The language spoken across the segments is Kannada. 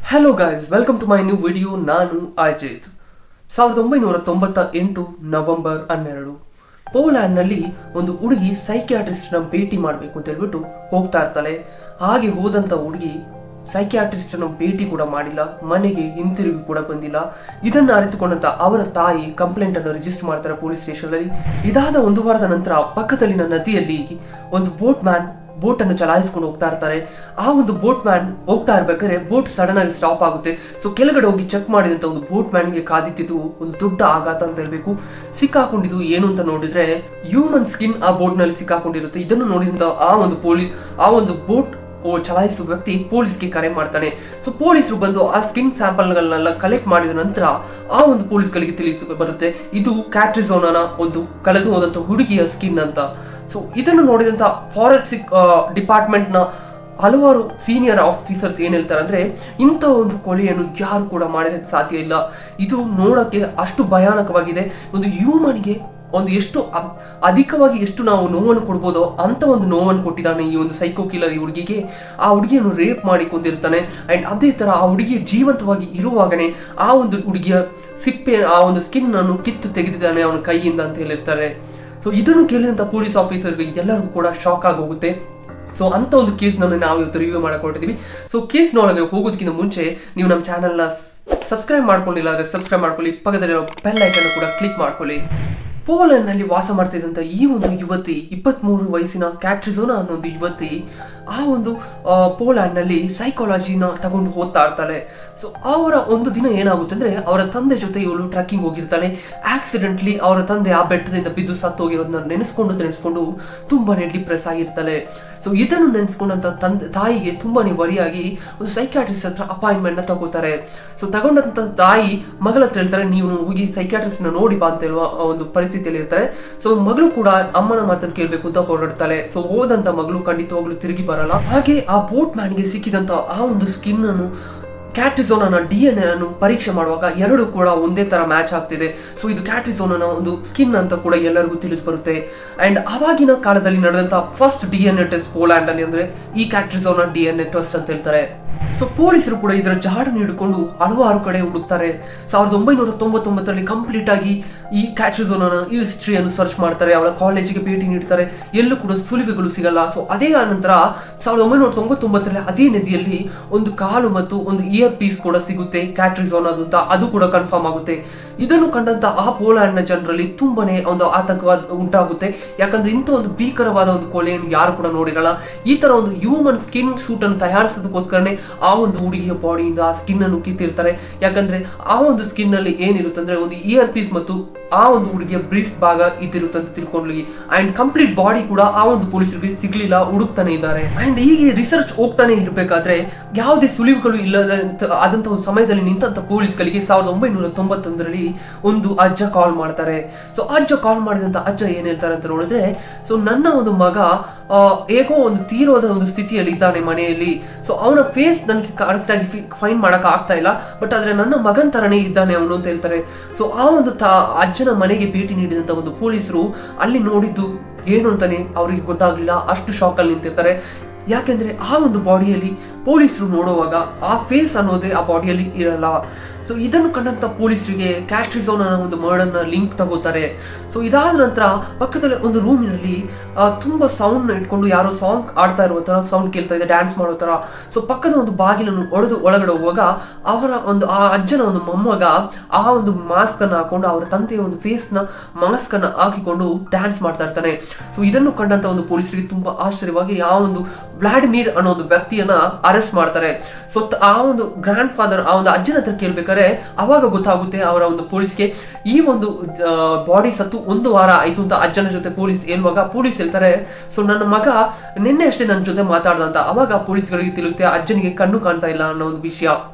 hello guys welcome to my new video ನಾನು ಅಜಿತ್ ಸಾವಿರದ ಒಂಬೈನೂರ ತೊಂಬತ್ತ ಎಂಟು ನವೆಂಬರ್ ಹನ್ನೆರಡು ಪೋಲ್ಯಾಂಡ್ನಲ್ಲಿ ಒಂದು ಹುಡುಗಿ ಸೈಕ್ಯಾಟ್ರಿಸ್ಟ್ನ ಭೇಟಿ ಮಾಡಬೇಕು ಅಂತ ಹೇಳ್ಬಿಟ್ಟು ಹೋಗ್ತಾ ಇರ್ತಾಳೆ ಹಾಗೆ ಹೋದಂಥ ಹುಡುಗಿ ಸೈಕ್ಯಾಟ್ರಿಸ್ಟ್ನ ಭೇಟಿ ಕೂಡ ಮಾಡಿಲ್ಲ ಮನೆಗೆ ಹಿಂತಿರುಗಿ ಕೂಡ ಬಂದಿಲ್ಲ ಇದನ್ನು ಅರಿತುಕೊಂಡಂತ ಅವರ ತಾಯಿ ಕಂಪ್ಲೇಂಟ್ ಅನ್ನು ರಿಜಿಸ್ಟರ್ ಮಾಡ್ತಾರೆ ಪೊಲೀಸ್ ಸ್ಟೇಷನ್ ಅಲ್ಲಿ ಇದಾದ ಒಂದು ವಾರದ ನಂತರ ಪಕ್ಕದಲ್ಲಿನ ನದಿಯಲ್ಲಿ ಒಂದು ಬೋಟ್ ಮ್ಯಾನ್ ಬೋಟ್ ಅನ್ನು ಚಲಾಯಿಸ್ಕೊಂಡು ಹೋಗ್ತಾ ಇರ್ತಾರೆ ಆ ಒಂದು ಬೋಟ್ ಮ್ಯಾನ್ ಹೋಗ್ತಾ ಇರ್ಬೇಕಾದ್ರೆ ಬೋಟ್ ಸಡನ್ ಆಗಿ ಸ್ಟಾಪ್ ಆಗುತ್ತೆ ಸೊ ಕೆಳಗಡೆ ಹೋಗಿ ಚೆಕ್ ಮಾಡಿದಂತ ಒಂದು ಬೋಟ್ ಮ್ಯಾನ್ಗೆ ಕಾದಿತ್ತಿದ್ದು ಒಂದು ದೊಡ್ಡ ಆಘಾತ ಅಂತ ಹೇಳ್ಬೇಕು ಸಿಕ್ಕಾಕೊಂಡಿದ್ದು ಏನು ಅಂತ ನೋಡಿದ್ರೆ ಹ್ಯೂಮನ್ ಸ್ಕಿನ್ ಆ ಬೋಟ್ ನಲ್ಲಿ ಸಿಕ್ಕಾಕೊಂಡಿರುತ್ತೆ ಇದನ್ನು ನೋಡಿದಂತ ಆ ಒಂದು ಪೊಲೀಸ್ ಆ ಒಂದು ಬೋಟ್ ಓ ಚಲಾಯಿಸುವ ವ್ಯಕ್ತಿ ಪೊಲೀಸ್ಗೆ ಕರೆ ಮಾಡ್ತಾನೆ ಸೊ ಪೊಲೀಸರು ಬಂದು ಆ ಸ್ಕಿನ್ ಸ್ಯಾಂಪಲ್ಗಳನ್ನೆಲ್ಲ ಕಲೆಕ್ಟ್ ಮಾಡಿದ ನಂತರ ಆ ಒಂದು ಪೊಲೀಸ್ಗಳಿಗೆ ತಿಳಿದು ಬರುತ್ತೆ ಇದು ಕ್ಯಾಟ್ರಿಸೋನನ ಒಂದು ಕಳೆದು ಹೋದಂತ ಹುಡುಗಿಯ ಸ್ಕಿನ್ ಅಂತ ಸೊ ಇದನ್ನು ನೋಡಿದಂತ ಫಾರೆನ್ಸಿಕ್ ಡಿಪಾರ್ಟ್ಮೆಂಟ್ನ ಹಲವಾರು ಸೀನಿಯರ್ ಆಫೀಸರ್ಸ್ ಏನ್ ಹೇಳ್ತಾರೆ ಅಂದ್ರೆ ಇಂಥ ಒಂದು ಕೊಲೆಯನ್ನು ಯಾರು ಕೂಡ ಮಾಡೋದಕ್ಕೆ ಸಾಧ್ಯ ಇಲ್ಲ ಇದು ನೋಡಕ್ಕೆ ಅಷ್ಟು ಭಯಾನಕವಾಗಿದೆ ಒಂದು ಹ್ಯೂಮನ್ಗೆ ಒಂದು ಎಷ್ಟು ಅ- ಅಧಿಕವಾಗಿ ಎಷ್ಟು ನಾವು ನೋವನ್ನು ಕೊಡ್ಬೋದೋ ಅಂತ ಒಂದು ನೋವನ್ನು ಕೊಟ್ಟಿದ್ದಾನೆ ಈ ಒಂದು ಸೈಕೋ ಕಿಲ್ಲರ್ ಈ ಹುಡುಗಿಗೆ ಆ ಹುಡುಗಿಯನ್ನು ರೇಪ್ ಮಾಡಿ ಕೊಂದಿರ್ತಾನೆ ಅಂಡ್ ಅದೇ ತರ ಆ ಹುಡುಗಿ ಜೀವಂತವಾಗಿ ಇರುವಾಗನೇ ಆ ಒಂದು ಹುಡುಗಿಯ ಸಿಪ್ಪೆ ಆ ಒಂದು ಸ್ಕಿನ್ ಅನ್ನು ಕಿತ್ತು ತೆಗೆದಿದ್ದಾನೆ ಅವನ ಕೈಯಿಂದ ಅಂತ ಹೇಳಿರ್ತಾರೆ ಸೊ ಇದನ್ನು ಕೇಳಿದಂತ ಪೊಲೀಸ್ ಆಫೀಸರ್ಗೆ ಎಲ್ಲರಿಗೂ ಕೂಡ ಶಾಕ್ ಆಗೋಗುತ್ತೆ ಸೊ ಅಂತ ಒಂದು ಕೇಸ್ನ ನಾವು ಇವತ್ತು ರಿವ್ಯೂ ಮಾಡಕೊಟ್ಟಿದ್ದೀವಿ ಸೊ ಕೇಸ್ನೊಳಗೆ ಹೋಗೋದಕ್ಕಿಂತ ಮುಂಚೆ ನೀವು ನಮ್ಮ ಚಾನಲ್ನ ಸಬ್ಸ್ಕ್ರೈಬ್ ಮಾಡ್ಕೊಂಡಿಲ್ಲ ಅಂದರೆ ಸಬ್ಸ್ಕ್ರೈಬ್ ಮಾಡ್ಕೊಳ್ಳಿ ಪಕ್ಕದಲ್ಲಿರೋ ಬೆಲ್ ಐಕನ್ ಕೂಡ ಕ್ಲಿಕ್ ಮಾಡ್ಕೊಳ್ಳಿ ಪೋಲೆಂಡ್ನಲ್ಲಿ ವಾಸ ಮಾಡ್ತಿದ್ದಂಥ ಈ ಒಂದು ಯುವತಿ ಇಪ್ಪತ್ತ್ಮೂರು ವಯಸ್ಸಿನ ಕ್ಯಾಟ್ರಿಸೋನಾ ಅನ್ನೋ ಒಂದು ಯುವತಿ ಆ ಒಂದು ಆ, ಪೋಲ್ಯಾಂಡ್ನಲ್ಲಿ ಸೈಕಾಲಜಿನ ತಗೊಂಡು ಓದ್ತಾ ಇರ್ತಾಳೆ ಸೊ ಅವರ ಒಂದು ದಿನ ಏನಾಗುತ್ತೆ ಅಂದ್ರೆ ಅವರ ತಂದೆ ಜೊತೆ ಇವಳು ಟ್ರೆಕ್ಕಿಂಗ್ ಹೋಗಿರ್ತಾಳೆ ಆಕ್ಸಿಡೆಂಟ್ಲಿ ಅವರ ತಂದೆ ಆ ಬೆಟ್ಟದಿಂದ ಬಿದ್ದು ಸತ್ತು ಹೋಗಿರೋದನ್ನ ನೆನೆಸ್ಕೊಂಡು ನೆನೆಸ್ಕೊಂಡು ತುಂಬಾನೇ ಡಿಪ್ರೆಸ್ ಆಗಿರ್ತಾಳೆ ಸೊ ಇದನ್ನು ನೆನೆಸ್ಕೊಂಡಂತ ತಂದೆ ತಾಯಿಗೆ ತುಂಬಾನೇ ವರಿಯಾಗಿ ಒಂದು ಸೈಕ್ಯಾಟ್ರಿಸ್ಟ್ ಹತ್ರ ಅಪಾಯಿಂಟ್ಮೆಂಟ್ ನ ತಗೋತಾರೆ ಸೊ ತಗೊಂಡಂತ ತಾಯಿ ಮಗಳ ಹತ್ರ ಹೇಳ್ತಾರೆ ನೀವು ಹೋಗಿ ಸೈಕ್ಯಾಟ್ರಿಸ್ಟ್ ನ ನೋಡಿ ಬಾ ಅಂತ ಹೇಳುವ ಆ ಒಂದು ಪರಿಸ್ಥಿತಿಯಲ್ಲಿ ಇರ್ತಾರೆ ಸೊ ಮಗಳು ಕೂಡ ಅಮ್ಮನ ಮಾತನ್ನು ಕೇಳಬೇಕು ಅಂತ ಹೊರಡ್ತಾಳೆ ಸೊ ಹೋದಂತ ಮಗಳು ಖಂಡಿತವಾಗ್ಲೂ ತಿರುಗಿ ಬರಲ್ಲ ಹಾಗೆ ಆ ಬೋಟ್ ಮ್ಯಾನ್ಗೆ ಸಿಕ್ಕಿದಂತ ಆ ಒಂದು ಸ್ಕಿನ್ ಅನ್ನು ಕ್ಯಾಟ್ರಿಸೋನನ ಡಿ ಎನ್ ಅನ್ನು ಪರೀಕ್ಷೆ ಮಾಡುವಾಗ ಎರಡು ಕೂಡ ಒಂದೇ ತರ ಮ್ಯಾಚ್ ಆಗ್ತಿದೆ ಸೊ ಇದು ಕ್ಯಾಟ್ರಿಸೋನನ ಒಂದು ಸ್ಕಿನ್ ಅಂತ ಕೂಡ ಎಲ್ಲರಿಗೂ ತಿಳಿದು ಬರುತ್ತೆ ಅಂಡ್ ಆವಾಗಿನ ಕಾಲದಲ್ಲಿ ನಡೆದಂತ first D N A test Poland ಅಲ್ಲಿ ಅಂದ್ರೆ ಈ ಕ್ಯಾಟ್ರಿಸೋನ ಡಿ ಎನ್ ಎ ಟೆಸ್ಟ್ ಅಂತ ಹೇಳ್ತಾರೆ ಸೊ ಪೊಲೀಸರು ಕೂಡ ಇದರ ಜಾಡನ್ನು ಹಿಡ್ಕೊಂಡು ಹಲವಾರು ಕಡೆ ಹುಡುಕ್ತಾರೆ ಸಾವಿರದ ಒಂಬೈನೂರ ತೊಂಬತ್ತೊಂಬತ್ತರಲ್ಲಿ ಕಂಪ್ಲೀಟ್ ಆಗಿ ಈ ಕ್ಯಾಟ್ರಿಸೋನನ ಈ ಹಿಸ್ಟ್ರಿಯನ್ನು ಸರ್ಚ್ ಮಾಡ್ತಾರೆ ಅವರ ಕಾಲೇಜಿಗೆ ಭೇಟಿ ನೀಡ್ತಾರೆ ಎಲ್ಲೂ ಕೂಡ ಸುಳಿವುಗಳು ಸಿಗಲ್ಲ ಸೊ ಅದೇ ನಂತರ ಸಾವಿರದ ಒಂಬೈನೂರ ತೊಂಬತ್ತೊಂಬತ್ತರಲ್ಲಿ ಅದೇ ನದಿಯಲ್ಲಿ ಒಂದು ಕಾಲು ಮತ್ತು ಒಂದು ಇಯರ್ ಪೀಸ್ ಕೂಡ ಸಿಗುತ್ತೆ ಕ್ಯಾಟ್ರಿಸೋನ್ ಅದು ಅಂತ ಅದು ಕೂಡ ಕನ್ಫರ್ಮ್ ಆಗುತ್ತೆ ಇದನ್ನು ಕಂಡಂತ ಆ ಪೋಲ್ಯಾಂಡ್ ನ ಜನರಲ್ಲಿ ತುಂಬಾನೇ ಒಂದು ಆತಂಕವಾದ ಉಂಟಾಗುತ್ತೆ ಯಾಕಂದ್ರೆ ಇಂಥ ಒಂದು ಭೀಕರವಾದ ಒಂದು ಕೊಲೆಯನ್ನು ಯಾರು ಕೂಡ ನೋಡಿರಲ್ಲ ಈ ತರ ಒಂದು ಹ್ಯೂಮನ್ ಸ್ಕಿನ್ ಸೂಟ್ ಅನ್ನು ತಯಾರಿಸೋದಕ್ಕೋಸ್ಕರನೇ ಆ ಒಂದು ಹುಡುಗಿಯ ಬಾಡಿಯಿಂದ ಆ ಸ್ಕಿನ್ ಅನ್ನು ಕಿತ್ತಿರ್ತಾರೆ ಯಾಕಂದ್ರೆ ಆ ಒಂದು ಸ್ಕಿನ್ ನಲ್ಲಿ ಏನಿರುತ್ತೆ ಅಂದ್ರೆ ಒಂದು ಇಯರ್ ಪೀಸ್ ಮತ್ತು ಆ ಒಂದು ಹುಡುಗಿಯ ಬ್ರೀಸ್ಟ್ ಭಾಗ ಇದ್ದಿರುತ್ತೆ ಅಂತ ತಿಳ್ಕೊಂಡ್ಲಿ ಅಂಡ್ ಕಂಪ್ಲೀಟ್ ಬಾಡಿ ಕೂಡ ಆ ಒಂದು ಪೊಲೀಸರಿಗೆ ಸಿಗ್ಲಿಲ್ಲ ಹುಡುಕ್ತಾನೆ ಇದ್ದಾರೆ ಅಂಡ್ ಹೀಗೆ ರಿಸರ್ಚ್ ಹೋಗ್ತಾನೆ ಇರಬೇಕಾದ್ರೆ ಯಾವುದೇ ಸುಳಿವುಗಳು ಇಲ್ಲದಂತ ಆದಂತ ಒಂದು ಸಮಯದಲ್ಲಿ ನಿಂತಂತ ಪೊಲೀಸ್ಗಳಿಗೆ ಸಾವಿರದ ಒಂಬೈನೂರ ತೊಂಬತ್ತೊಂದರಲ್ಲಿ ಒಂದು ಅಜ್ಜ ಕಾಲ್ ಮಾಡ್ತಾರೆ ಸೊ ಅಜ್ಜ ಕಾಲ್ ಮಾಡಿದಂತ ಅಜ್ಜ ಏನ್ ಹೇಳ್ತಾರೆ ಅಂತ ನೋಡಿದ್ರೆ ಸೊ ನನ್ನ ಒಂದು ಮಗ ಆ, ಹೇಗೋ ಒಂದು ತೀರೋದ ಒಂದು ಸ್ಥಿತಿಯಲ್ಲಿ ಇದ್ದಾನೆ ಮನೆಯಲ್ಲಿ ಸೊ ಅವನ ಫೇಸ್ ನನಗೆ ಕರೆಕ್ಟ್ ಆಗಿ ಫೈನ್ ಮಾಡಕ್ ಆಗ್ತಾ ಇಲ್ಲ ಬಟ್ ಆದ್ರೆ ನನ್ನ ಮಗನ್ ತರನೇ ಇದ್ದಾನೆ ಅವನು ಅಂತ ಹೇಳ್ತಾರೆ ಸೊ ಆ ಒಂದು ತ ಅಜ್ಜನ ಮನೆಗೆ ಭೇಟಿ ನೀಡಿದಂತ ಒಂದು ಪೊಲೀಸರು ಅಲ್ಲಿ ನೋಡಿದ್ದು ಏನು ಅಂತಾನೆ ಅವರಿಗೆ ಗೊತ್ತಾಗ್ಲಿಲ್ಲ ಅಷ್ಟು ಶಾಕ್ ಅಲ್ಲಿ ನಿಂತಿರ್ತಾರೆ ಯಾಕೆಂದ್ರೆ ಆ ಒಂದು ಬಾಡಿಯಲ್ಲಿ ಪೊಲೀಸರು ನೋಡುವಾಗ ಆ ಫೇಸ್ ಅನ್ನೋದೇ ಆ ಬಾಡಿಯಲ್ಲಿ ಇರಲ್ಲ ಸೊ ಇದನ್ನು ಕಂಡಂತ ಪೊಲೀಸರಿಗೆ ಕ್ಯಾಟ್ರಿಸೋನ ಒಂದು ಮರ್ಡರ್ನ ಲಿಂಕ್ ತಗೋತಾರೆ ಸೊ ಇದಾದ ನಂತರ ಪಕ್ಕದಲ್ಲಿ ಒಂದು ರೂಮಿನಲ್ಲಿ ತುಂಬ ಸೌಂಡ್ ಇಟ್ಕೊಂಡು ಯಾರೋ ಸಾಂಗ್ ಆಡ್ತಾ ಇರುವ ತರ ಸೌಂಡ್ ಕೇಳ್ತಾ ಇದೆ ಡ್ಯಾನ್ಸ್ ಮಾಡೋ ತರ ಸೊ ಪಕ್ಕದ ಒಂದು ಬಾಗಿಲನ್ನು ಒಡೆದು ಒಳಗಡೆ ಹೋಗುವಾಗ ಅವರ ಒಂದು ಆ ಅಜ್ಜನ ಒಂದು ಮೊಮ್ಮಗ ಆ ಒಂದು ಮಾಸ್ಕ್ ಅನ್ನ ಹಾಕೊಂಡು ಅವರ ತಂದೆಯ ಒಂದು ಫೇಸ್ ನ ಮಾಸ್ಕ್ ಅನ್ನ ಹಾಕಿಕೊಂಡು ಡ್ಯಾನ್ಸ್ ಮಾಡ್ತಾ ಇರ್ತಾನೆ ಸೊ ಇದನ್ನು ಕಂಡಂತ ಒಂದು ಪೊಲೀಸರಿಗೆ ತುಂಬಾ ಆಶ್ಚರ್ಯವಾಗಿ ಆ ಒಂದು ವ್ಲಾಡಿಮಿರ್ ಅನ್ನೋ ಒಂದು ವ್ಯಕ್ತಿಯನ್ನ ಅರೆಸ್ಟ್ ಮಾಡ್ತಾರೆ ಸೊ ತ- ಆ ಒಂದು ಗ್ರ್ಯಾಂಡ್ ಫಾದರ್ ಆ ಒಂದು ಅಜ್ಜನ ಹತ್ರ ಕೇಳ್ಬೇಕಾದ್ರೆ ಅವಾಗ ಗೊತ್ತಾಗುತ್ತೆ ಅವರ ಒಂದು ಪೊಲೀಸ್ಗೆ ಈ ಒಂದು ಬಾಡಿ ಸತ್ತು ಒಂದು ವಾರ ಆಯ್ತು ಅಂತ ಅಜ್ಜನ ಜೊತೆ ಪೊಲೀಸ್ ಹೇಳುವಾಗ ಪೊಲೀಸ್ ಹೇಳ್ತಾರೆ ಸೊ ನನ್ನ ಮಗ ನಿನ್ನೆ ಅಷ್ಟೇ ನನ್ನ ಜೊತೆ ಮಾತಾಡ್ದ ಅಂತ ಅವಾಗ ಪೊಲೀಸ್ಗಳಿಗೆ ತಿಳಿಯುತ್ತೆ ಅಜ್ಜನಿಗೆ ಕಣ್ಣು ಕಾಣ್ತಾ ಇಲ್ಲ ಅನ್ನೋ ಒಂದು ವಿಷಯ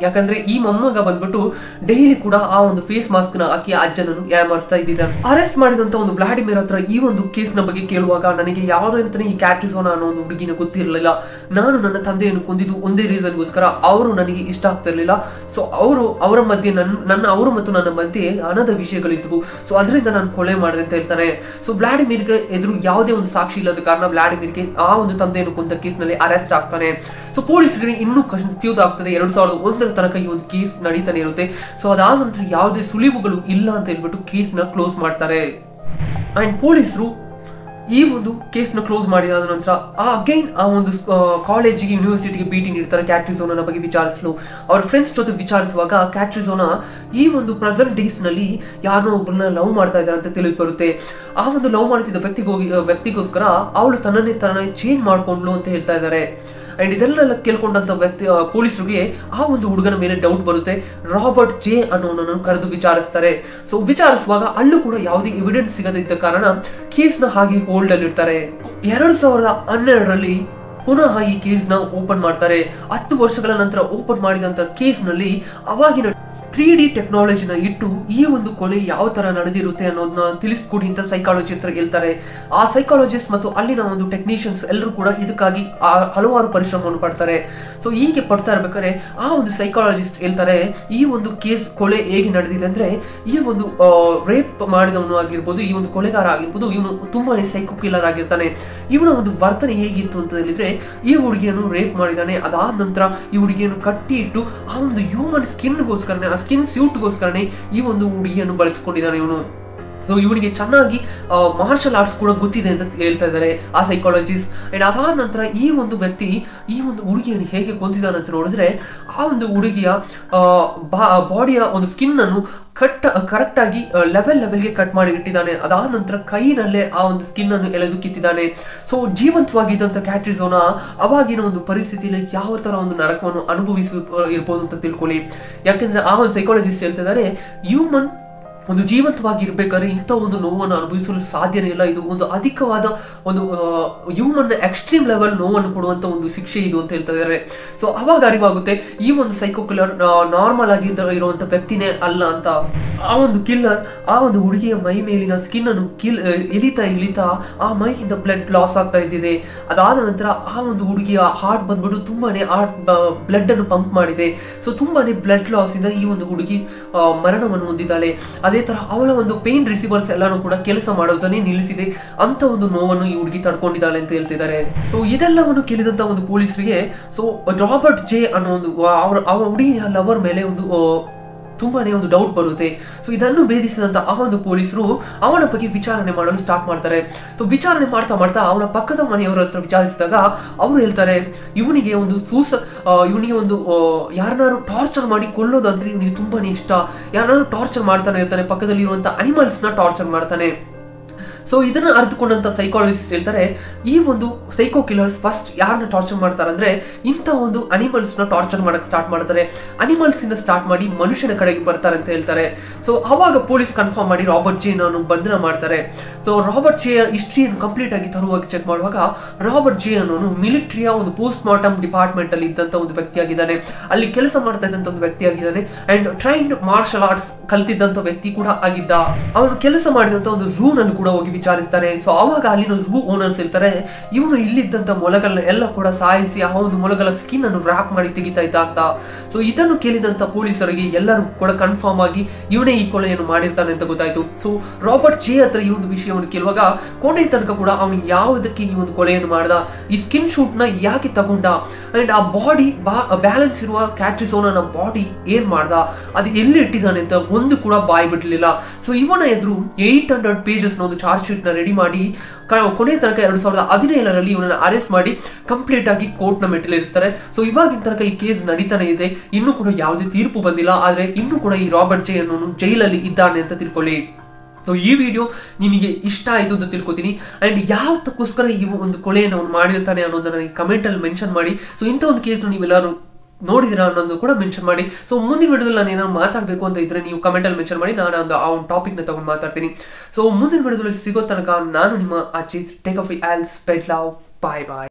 ಯಾಕಂದ್ರೆ ಈ ಮೊಮ್ಮಗ ಬಂದ್ಬಿಟ್ಟು ಡೈಲಿ ಕೂಡ ಆ ಒಂದು ಫೇಸ್ ಮಾಸ್ಕ್ ನ ಹಾಕಿ ಆ ಅಜ್ಜನನ್ನು ಯಾಮಾರಿಸ್ತಾ ಇದ್ದಿದ್ದಾನೆ ಅರೆಸ್ಟ್ ಮಾಡಿದಂತ ಒಂದು ವ್ಲಾಡಿಮಿರ್ ಹತ್ರ ಈ ಒಂದು ಕೇಸ್ ನ ಬಗ್ಗೆ ಕೇಳುವಾಗ ನನಗೆ ಯಾವ್ದಂತಾನೆ ಈ ಕ್ಯಾಟ್ರಿಸೋನ ಅನ್ನೋ ಒಂದು ಹುಡುಗಿನ ಗೊತ್ತಿರಲಿಲ್ಲ ನಾನು ನನ್ನ ತಂದೆಯನ್ನು ಕೊಂದಿದ್ದು ಒಂದೇ ರೀಸನ್ಗೋಸ್ಕರ ಅವರು ನನಗೆ ಇಷ್ಟ ಆಗ್ತಿರ್ಲಿಲ್ಲ ಸೊ ಅವರು ಅವರ ಮಧ್ಯೆ ನನ್ನ ನನ್ನ ಅವರು ಮತ್ತು ನನ್ನ ಮಧ್ಯೆ ಹಣದ ವಿಷಯಗಳಿದ್ವು ಸೊ ಅದರಿಂದ ನಾನು ಕೊಲೆ ಮಾಡಿದೆ ಅಂತ ಹೇಳ್ತಾನೆ ಸೊ ವ್ಲಾಡಿಮಿರ್ಗೆ ಎದುರು ಯಾವುದೇ ಒಂದು ಸಾಕ್ಷಿ ಇಲ್ಲದ ಕಾರಣ ವ್ಲಾಡಿಮಿರ್ಗೆ ಆ ಒಂದು ತಂದೆಯನ್ನು ಕೊಂದ ಕೇಸ್ನಲ್ಲಿ ಅರೆಸ್ಟ್ ಆಗ್ತಾನೆ ಸೊ ಪೊಲೀಸರಿಗೆ ಇನ್ನೂ ಕನ್ಫ್ಯೂಸ್ ಆಗ್ತದೆ ಎರಡ್ ಸಾವಿರದ ಒಂದರ ತನಕ ಈ ಒಂದು ಕೇಸ್ ನಡೀತಾನೆ ಇರುತ್ತೆ ಸೊ ಅದಾದ ನಂತರ ಯಾವುದೇ ಸುಳಿವುಗಳು ಇಲ್ಲ ಅಂತ ಹೇಳ್ಬಿಟ್ಟು ಕೇಸ್ನ ಕ್ಲೋಸ್ ಮಾಡ್ತಾರೆ ಅಂಡ್ ಪೊಲೀಸರು ಈ ಒಂದು ಕೇಸ್ನ ಕ್ಲೋಸ್ ಮಾಡಿದಾದ ನಂತರ ಆ ಅಗೈನ್ ಆ ಒಂದು ಕಾಲೇಜಿಗೆ ಯೂನಿವರ್ಸಿಟಿಗೆ ಭೇಟಿ ನೀಡ್ತಾರೆ ಕ್ಯಾಟ್ರಿಸೋನ ಬಗ್ಗೆ ವಿಚಾರಿಸಲು ಅವ್ರ ಫ್ರೆಂಡ್ಸ್ ಜೊತೆ ವಿಚಾರಿಸುವಾಗ ಕ್ಯಾಟ್ರಿಸೋನ ಈ ಒಂದು ಪ್ರೆಸೆಂಟ್ ಡೇಸ್ ನಲ್ಲಿ ಯಾರನ್ನೋ ಒಬ್ಬರನ್ನ ಲವ್ ಮಾಡ್ತಾ ಇದ್ದಾರೆ ಅಂತ ತಿಳಿದು ಬರುತ್ತೆ ಆ ಒಂದು ಲವ್ ಮಾಡ್ತಿದ್ದ ವ್ಯಕ್ತಿಗೋಗಿ ವ್ಯಕ್ತಿಗೋಸ್ಕರ ಅವಳು ತನ್ನನ್ನೇ ತನ್ನ ಚೇಂಜ್ ಮಾಡ್ಕೊಂಡ್ಲು ಅಂತ ಹೇಳ್ತಾ ಇದ್ದಾರೆ ಅಂಡ್ ಇದನ್ನೆಲ್ಲ ಕೇಳ್ಕೊಂಡಂತ ವ್ಯಕ್ತಿ ಆ, ಪೊಲೀಸರಿಗೆ ಆ ಒಂದು ಹುಡುಗನ ಮೇಲೆ ಡೌಟ್ ಬರುತ್ತೆ ರಾಬರ್ಟ್ ಜೆ ಅನ್ನೋನನ್ನು ಕರೆದು ವಿಚಾರಿಸ್ತಾರೆ ಸೊ ವಿಚಾರಿಸುವಾಗ ಅಲ್ಲೂ ಕೂಡ ಯಾವುದೇ ಎವಿಡೆನ್ಸ್ ಸಿಗದೇ ಇದ್ದ ಕಾರಣ ಕೇಸ್ನ ಹಾಗೆ ಹೋಲ್ಡ್ ಅಲ್ಲಿ ಇಡ್ತಾರೆ ಎರಡು ಸಾವಿರದ ಹನ್ನೆರಡರಲ್ಲಿ ಪುನಃ ಈ ಕೇಸ್ನ ಓಪನ್ ಮಾಡ್ತಾರೆ ಹತ್ತು ವರ್ಷಗಳ ನಂತರ ಓಪನ್ ಮಾಡಿದಂತ ಕೇಸ್ನಲ್ಲಿ ಅವಾಗಿನ ತ್ರೀ ಡಿ ಟೆಕ್ನಾಲಜಿನ ಇಟ್ಟು ಈ ಒಂದು ಕೊಲೆ ಯಾವ ತರ ನಡೆದಿರುತ್ತೆ ಅನ್ನೋದನ್ನ ತಿಳಿಸ್ಕೊಡಿ ಅಂತ ಸೈಕಾಲಜಿ ಹತ್ರ ಹೇಳ್ತಾರೆ ಆ ಸೈಕಾಲಜಿಸ್ಟ್ ಮತ್ತು ಅಲ್ಲಿನ ಒಂದು ಟೆಕ್ನಿಷಿಯನ್ಸ್ ಎಲ್ಲರೂ ಕೂಡ ಇದಕ್ಕಾಗಿ ಆ ಹಲವಾರು ಪರಿಶ್ರಮವನ್ನು ಪಡ್ತಾರೆ ಸೊ ಹೀಗೆ ಪಡ್ತಾ ಇರ್ಬೇಕಾದ್ರೆ ಆ ಒಂದು ಸೈಕಾಲಜಿಸ್ಟ್ ಹೇಳ್ತಾರೆ ಈ ಒಂದು ಕೇಸ್ ಕೊಲೆ ಹೇಗೆ ನಡೆದಿದೆ ಅಂದ್ರೆ ಈ ಒಂದು ರೇಪ್ ಮಾಡಿದವನು ಆಗಿರ್ಬೋದು ಈ ಒಂದು ಕೊಲೆಗಾರ ಆಗಿರ್ಬೋದು ಇವನು ತುಂಬಾನೇ ಸೈಕೋ ಕಿಲ್ಲರ್ ಆಗಿರ್ತಾನೆ ಇವನ ಒಂದು ವರ್ತನೆ ಹೇಗಿತ್ತು ಅಂತ ಹೇಳಿದ್ರೆ ಈ ಹುಡುಗಿಯನ್ನು ರೇಪ್ ಮಾಡಿದಾನೆ ಅದಾದ ನಂತರ ಈ ಹುಡುಗಿಯನ್ನು ಕಟ್ಟಿ ಇಟ್ಟು ಆ ಒಂದು ಹ್ಯೂಮನ್ ಸ್ಕಿನ್ಗೋಸ್ಕರನೇ ಆ ಸ್ಕಿನ್ ಸ್ಯೂಟ್ಗೋಸ್ಕರನೇ ಈ ಒಂದು ಹುಡುಗಿಯನ್ನು ಬಳಸಿಕೊಂಡಿದ್ದಾನೆ ಇವನು ಸೊ ಇವನಿಗೆ ಚೆನ್ನಾಗಿ ಮಾರ್ಷಲ್ ಆರ್ಟ್ಸ್ ಕೂಡ ಗೊತ್ತಿದೆ ಅಂತ ಹೇಳ್ತಾ ಇದ್ದಾರೆ ಆ ಸೈಕಾಲಜಿಸ್ಟ್ ಅಂಡ್ ಅದಾದ ನಂತರ ಈ ಒಂದು ವ್ಯಕ್ತಿ ಈ ಒಂದು ಹುಡುಗಿಯನ್ನು ಹೇಗೆ ಕೊಂದಿದ್ದಾನೆ ಅಂತ ನೋಡಿದ್ರೆ ಆ ಒಂದು ಹುಡುಗಿಯ ಬಾಡಿಯ ಒಂದು ಸ್ಕಿನ್ ಅನ್ನು ಕಟ್ ಕರೆಕ್ಟ್ ಆಗಿ ಲೆವೆಲ್ ಲೆವೆಲ್ಗೆ ಕಟ್ ಮಾಡಿ ಇಟ್ಟಿದ್ದಾನೆ ಅದಾದ ನಂತರ ಕೈನಲ್ಲೇ ಆ ಒಂದು ಸ್ಕಿನ್ ಅನ್ನು ಎಳೆದು ಕಿತ್ತಿದ್ದಾನೆ ಸೊ ಜೀವಂತವಾಗಿದ್ದಂಥ ಕ್ಯಾಟ್ರಿಸೋನ ಅವಾಗಿನ ಒಂದು ಪರಿಸ್ಥಿತಿಯಲ್ಲಿ ಯಾವ ತರ ಒಂದು ನರಕವನ್ನು ಅನುಭವಿಸ ಇರ್ಬೋದು ಅಂತ ತಿಳ್ಕೊಳ್ಳಿ ಯಾಕೆಂದ್ರೆ ಆ ಒಂದು ಸೈಕಾಲಜಿಸ್ಟ್ ಹೇಳ್ತಿದ್ದಾರೆ ಹ್ಯೂಮನ್ ಒಂದು ಜೀವಂತವಾಗಿ ಇರ್ಬೇಕಾದ್ರೆ ಇಂಥ ಒಂದು ನೋವನ್ನು ಅನುಭವಿಸಲು ಸಾಧ್ಯನೇ ಇಲ್ಲ ಇದು ಒಂದು ಅಧಿಕವಾದ ಒಂದು ಹ್ಯೂಮನ್ ಎಕ್ಸ್ಟ್ರೀಮ್ ಲೆವೆಲ್ ನೋವನ್ನು ಕೊಡುವಂತ ಒಂದು ಶಿಕ್ಷೆ ಇದು ಅಂತ ಹೇಳ್ತಾ ಇದ್ದಾರೆ ಸೊ ಅವಾಗ ಅರಿವಾಗುತ್ತೆ ಈ ಒಂದು ಸೈಕೋ ಕಿಲ್ಲರ್ ನಾರ್ಮಲ್ ಆಗಿ ಇರುವಂತ ವ್ಯಕ್ತಿನೇ ಅಲ್ಲ ಅಂತ ಆ ಒಂದು ಕಿಲ್ಲರ್ ಆ ಒಂದು ಹುಡುಗಿಯ ಮೈ ಮೇಲಿನ ಸ್ಕಿನ್ ಅನ್ನು ಕಿಲ್ ಇಳಿತಾ ಇಳಿತಾ ಆ ಮೈಯಿಂದ ಬ್ಲಡ್ ಲಾಸ್ ಆಗ್ತಾ ಇದ್ದಿದೆ ಅದಾದ ನಂತರ ಆ ಒಂದು ಹುಡುಗಿಯ ಹಾರ್ಟ್ ಬಂದ್ಬಿಟ್ಟು ತುಂಬಾನೇ ಹಾರ್ಟ್ ಬ್ಲಡ್ ಅನ್ನು ಪಂಪ್ ಮಾಡಿದೆ ಸೊ ತುಂಬಾನೇ ಬ್ಲಡ್ ಲಾಸ್ ಇಂದ ಈ ಒಂದು ಹುಡುಗಿ ಆ, ಮರಣವನ್ನು ಹೊಂದಿದ್ದಾಳೆ ಅದೇ ತರ ಅವಳ ಒಂದು ಪೇನ್ ರಿಸೀವರ್ಸ್ ಎಲ್ಲಾನು ಕೂಡ ಕೆಲಸ ಮಾಡೋದನ್ನೇ ನಿಲ್ಲಿಸಿದೆ ಅಂತ ಒಂದು ನೋವನ್ನು ಈ ಹುಡುಗಿ ತಡ್ಕೊಂಡಿದ್ದಾಳೆ ಅಂತ ಹೇಳ್ತಿದ್ದಾರೆ ಸೊ ಇದೆಲ್ಲವನ್ನು ಕೇಳಿದಂತ ಒಂದು ಪೊಲೀಸರಿಗೆ ಸೊ ರಾಬರ್ಟ್ ಜೆ ಅನ್ನೋ ಒಂದು ಅವರ ಆ ಹುಡುಗಿಯ ಲವರ್ ಮೇಲೆ ಒಂದು ಆ, ತುಂಬಾನೇ ಒಂದು ಡೌಟ್ ಬರುತ್ತೆ ಸೊ ಇದನ್ನು ಭೇದಿಸಿದಂತ ಆ ಒಂದು ಪೊಲೀಸರು ಅವನ ಬಗ್ಗೆ ವಿಚಾರಣೆ ಮಾಡಲು ಸ್ಟಾರ್ಟ್ ಮಾಡ್ತಾರೆ ಸೊ ವಿಚಾರಣೆ ಮಾಡ್ತಾ ಮಾಡ್ತಾ ಅವನ ಪಕ್ಕದ ಮನೆಯವರ ಹತ್ರ ವಿಚಾರಿಸಿದಾಗ ಅವರು ಹೇಳ್ತಾರೆ ಇವನಿಗೆ ಒಂದು ಸೂಸ ಆ, ಇವನಿಗೆ ಒಂದು ಯಾರನ್ನಾರು ಟಾರ್ಚರ್ ಮಾಡಿ ಕೊಲ್ಲೋದಂದ್ರೆ ಇವನಿಗೆ ತುಂಬಾನೇ ಇಷ್ಟ ಯಾರನ್ನಾರು ಟಾರ್ಚರ್ ಮಾಡ್ತಾನೆ ಇರ್ತಾನೆ ಪಕ್ಕದಲ್ಲಿ ಇರುವಂತ ಅನಿಮಲ್ಸ್ನ ಟಾರ್ಚರ್ ಮಾಡ್ತಾನೆ ಸೊ ಇದನ್ನ ಅರಿತುಕೊಂಡಂತ ಸೈಕಾಲಜಿಸ್ಟ್ ಹೇಳ್ತಾರೆ ಈ ಒಂದು ಸೈಕೋ ಕಿಲ್ಲರ್ಸ್ ಫಸ್ಟ್ ಯಾರನ್ನ ಟಾರ್ಚರ್ ಮಾಡ್ತಾರೆ ಅಂದ್ರೆ ಇಂಥ ಒಂದು ಅನಿಮಲ್ಸ್ ನ ಟಾರ್ಚರ್ ಮಾಡಕ್ ಸ್ಟಾರ್ಟ್ ಮಾಡ್ತಾರೆ ಅನಿಮಲ್ಸ್ ಇಂದ ಸ್ಟಾರ್ಟ್ ಮಾಡಿ ಮನುಷ್ಯನ ಕಡೆಗೆ ಬರ್ತಾರೆ ಅಂತ ಹೇಳ್ತಾರೆ ಸೊ ಅವಾಗ ಪೊಲೀಸ್ ಕನ್ಫರ್ಮ್ ಮಾಡಿ ರಾಬರ್ಟ್ ಜೇ ನಾನು ಬಂಧನ ಮಾಡ್ತಾರೆ ಸೊ ರಾಬರ್ಟ್ ಜೇ ಹಿಸ್ಟ್ರಿಯನ್ನು ಕಂಪ್ಲೀಟ್ ಆಗಿ ತರುವಾಗಿ ಚೆಕ್ ಮಾಡುವಾಗ ರಾಬರ್ಟ್ ಜೇ ಅನ್ನೋನು ಮಿಲಿಟರಿಯ ಒಂದು ಪೋಸ್ಟ್ ಮಾರ್ಟಮ್ ಡಿಪಾರ್ಟ್ಮೆಂಟ್ ಅಲ್ಲಿ ಇದ್ದಂತ ಒಂದು ವ್ಯಕ್ತಿಯಾಗಿದ್ದಾನೆ ಅಲ್ಲಿ ಕೆಲಸ ಮಾಡ್ತಾ ಇದ್ದಂತ ಒಂದು ವ್ಯಕ್ತಿಯಾಗಿದ್ದಾನೆ ಅಂಡ್ ಟ್ರೈನ್ಡ್ ಮಾರ್ಷಲ್ ಆರ್ಟ್ಸ್ ಕಲ್ತಿದ್ದಂತ ವ್ಯಕ್ತಿ ಕೂಡ ಆಗಿದ್ದ ಅವನು ಕೆಲಸ ಮಾಡಿದಂತ ಒಂದು ಝೂ ನಲ್ಲಿ ಕೂಡ ಹೋಗಿ ವಿಚಾರಿಸ್ತಾನೆ ಸೊ ಅವಾಗ ಅಲ್ಲಿನ ಝೂ ಓನರ್ಸ್ ಇರ್ತಾರೆ ಇವನು ಇಲ್ಲಿದ್ದಂತ ಮೊಲಗಳನ್ನ ಎಲ್ಲ ಕೂಡ ಸಾಯಿಸಿ ಆ ಒಂದು ಮೊಲಗಳ ಸ್ಕಿನ್ ಅನ್ನು ರ್ಯಾಪ್ ಮಾಡಿ ತೆಗಿತಾ ಇದ್ದ ಅಂತ ಸೊ ಇದನ್ನು ಕೇಳಿದಂತ ಪೊಲೀಸರಿಗೆ ಎಲ್ಲರೂ ಕೂಡ ಕನ್ಫರ್ಮ್ ಆಗಿ ಇವನೇ ಈ ಕೊಲೆಯನ್ನು ಮಾಡಿರ್ತಾನೆ ಅಂತ ಗೊತ್ತಾಯ್ತು ಸೊ ರಾಬರ್ಟ್ ಜೆ ಹತ್ರ ಈ ಒಂದು ವಿಷಯವನ್ನು ಕೇಳುವಾಗ ಕೊನೆ ತನಕ ಕೂಡ ಅವನು ಯಾವುದಕ್ಕೆ ಈ ಒಂದು ಕೊಲೆಯನ್ನು ಮಾಡ್ದ ಈ ಸ್ಕಿನ್ ಶೂಟ್ ನ ಯಾಕೆ ತಗೊಂಡ ಅಂಡ್ ಆ ಬಾಡಿ ಬ್ಯಾಲೆನ್ಸ್ ಇರುವ ಕ್ಯಾಟ್ರಿಸೋನ ಬಾಡಿ ಏನ್ ಮಾಡ್ದ ಅದು ಎಲ್ಲಿ ಇಟ್ಟಿದ್ದಾನೆ ಅಂತ ಒಂದು ಕೂಡ ಬಾಯಿ ಬಿಡ್ಲಿಲ್ಲ ಸೊ ಇವನ ಎದುರು ಏಟ್ ಹಂಡ್ರೆಡ್ ಪೇಜಸ್ ಒಂದು ಚಾರ್ಜ್ ಶೀಟ್ ನ ರೆಡಿ ಮಾಡಿ ಕ- ಕೊನೆ ತನಕ ಎರಡ್ ಸಾವಿರದ ಹದಿನೇಳರಲ್ಲಿ ಇವನನ್ನ ಅರೆಸ್ಟ್ ಮಾಡಿ ಕಂಪ್ಲೀಟ್ ಆಗಿ ಕೋರ್ಟ್ ನ ಮೆಟ್ಟಿಲಿರಿಸ್ತಾರೆ ಸೊ ಇವಾಗಿನ ತನಕ ಈ ಕೇಸ್ ನಡೀತಾನೆ ಇದೆ ಇನ್ನೂ ಕೂಡ ಯಾವುದೇ ತೀರ್ಪು ಬಂದಿಲ್ಲ ಆದ್ರೆ ಇನ್ನೂ ಕೂಡ ಈ ರಾಬರ್ಟ್ ಜೆ ಅನ್ನೋನು ಜೈಲಲ್ಲಿ ಇದ್ದಾನೆ ಅಂತ ತಿಳ್ಕೊಳ್ಳಿ ಸೊ ಈ ವಿಡಿಯೋ ನಿಮಗೆ ಇಷ್ಟ ಆಯಿತು ಅಂತ ತಿಳ್ಕೊತೀನಿ ಆ್ಯಂಡ್ ಯಾವತ್ತಕ್ಕೋಸ್ಕರ ಈ ಒಂದು ಕೊಲೆಯನ್ನು ಅವ್ನು ಮಾಡಿರ್ತಾನೆ ಅನ್ನೋದನ್ನ ನನಗೆ ಕಮೆಂಟಲ್ಲಿ ಮೆನ್ಷನ್ ಮಾಡಿ ಸೊ ಇಂಥ ಒಂದು ಕೇಸ್ನ ನೀವೆಲ್ಲರೂ ನೋಡಿದಿರಾ ಅನ್ನೋದು ಕೂಡ ಮೆನ್ಷನ್ ಮಾಡಿ ಸೊ ಮುಂದಿನ ವಿಡಿಯೋದಲ್ಲಿ ನಾನು ಏನಾದ್ರು ಮಾತಾಡಬೇಕು ಅಂತ ಇದ್ರೆ ನೀವು ಕಮೆಂಟಲ್ಲಿ ಮೆನ್ಷನ್ ಮಾಡಿ ನಾನು ಒಂದು ಆ ಒಂದು ಟಾಪಿಕ್ನ ತಗೊಂಡು ಮಾತಾಡ್ತೀನಿ ಸೊ ಮುಂದಿನ ವಿಡಿಯೋದಲ್ಲಿ ಸಿಗೋ ತನಕ ನಾನು ನಿಮ್ಮ Ajith take off all spread love bye ಬಾಯ್